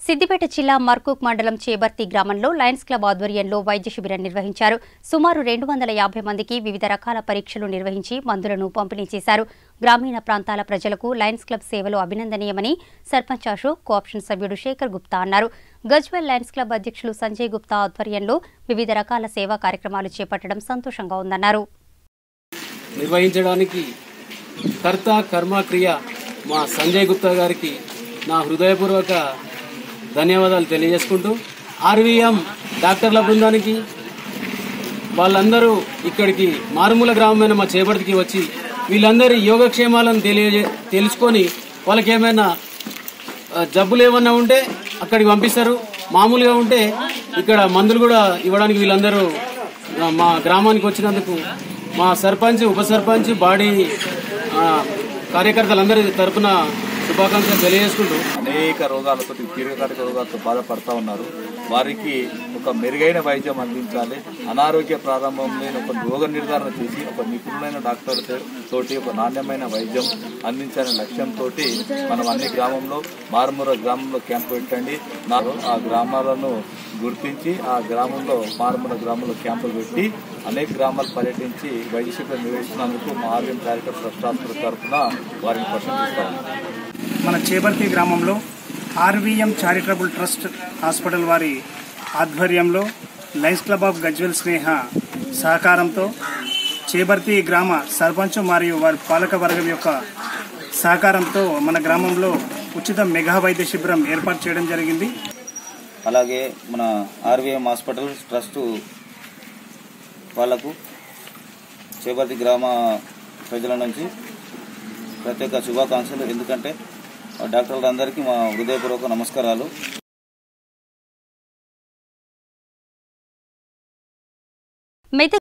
సిద్దిపేట జిల్లా మర్కూక్ మండలం చేబర్తి గ్రామంలో లయన్స్ క్లబ్ ఆధ్వర్యంలో వైద్య శిబిరం నిర్వహించారు సుమారు రెండు వందల యాభై మందికి వివిధ రకాల పరీక్షలు నిర్వహించి మందులను పంపిణీ చేశారు గ్రామీణ ప్రాంతాల ప్రజలకు లయన్స్ క్లబ్ సేవలు అభినందనీయమని సర్పంచ్ అశోక్ కోఆప్షన్ సభ్యుడు శేఖర్ గుప్తా అన్నారు గజ్వెల్ లయన్స్ క్లబ్ అధ్యక్షులు సంజయ్ గుప్తా ఆధ్వర్యంలో వివిధ రకాల సేవా కార్యక్రమాలు చేపట్టడం సంతోషంగా ఉందన్నారు నిర్వహించడానికి కర్త కర్మ క్రియ మా సంజయ్ గుప్తా గారికి నా హృదయపూర్వక ధన్యవాదాలు తెలియజేసుకుంటూ ఆర్వీఎం డాక్టర్ల బృందానికి వాళ్ళందరూ ఇక్కడికి మారుమూల గ్రామమైన మా చేపటికి వచ్చి వీళ్ళందరి యోగక్షేమాలను తెలియజే తెలుసుకొని వాళ్ళకి ఏమైనా ఆ, జబ్బులు ఏమన్నా ఉంటే అక్కడికి పంపిస్తారు మామూలుగా ఉంటే ఇక్కడ మందులు కూడా ఇవ్వడానికి వీళ్ళందరూ ఆ, మా గ్రామానికి వచ్చినందుకు మా సర్పంచ్ ఉప సర్పంచ్ బాడీ ఆ, కార్యకర్తలందరి తరపున శుభాకాంక్షలు తెలియజేసుకుంటూ అనేక రోగాలతో దీర్ఘకాలిక రోగాలతో బాధపడతా ఉన్నారు వారికి ఒక మెరుగైన వైద్యం అందించాలి అనారోగ్య ప్రారంభం లేని ఒక రోగ నిర్ధారణ చేసి ఒక నిపుణులైన డాక్టర్ తోటి ఒక నాణ్యమైన వైద్యం అందించాలనే లక్ష్యంతో మనం అన్ని గ్రామంలో మారుమూర గ్రామంలో క్యాంప్ పెట్టండి నాకు ఆ గ్రామాలను గుర్తించి ఆ గ్రామంలో మారుమూల గ్రామంలో క్యాంపులు పెట్టి అనేక గ్రామాలు పర్యటించి వైద్య శిబిరం నిర్వహిస్తున్నందుకు మా ఆర్యం కార్యకర్త ట్రస్ట్ తరఫున వారిని ప్రశంసిస్తాం మన చేపర్తి గ్రామంలో ఆర్వీఎం చారిటబుల్ ట్రస్ట్ హాస్పిటల్ వారి ఆధ్వర్యంలో లయన్స్ క్లబ్ ఆఫ్ గజ్వెల్ స్నేహ సహకారంతో చేబర్తి గ్రామ సర్పంచ్ మరియు వారి పాలక వర్గం యొక్క సహకారంతో మన గ్రామంలో ఉచిత మెగా వైద్య శిబిరం ఏర్పాటు చేయడం జరిగింది అలాగే మన ఆర్వీఎం హాస్పిటల్ ట్రస్ట్ వాళ్లకు చేపర్తి గ్రామ ప్రజల నుంచి ప్రత్యేక శుభాకాంక్షలు ఎందుకంటే డాక్టర్లందరికీ మా హృదయపూర్వక నమస్కారాలు మెదక్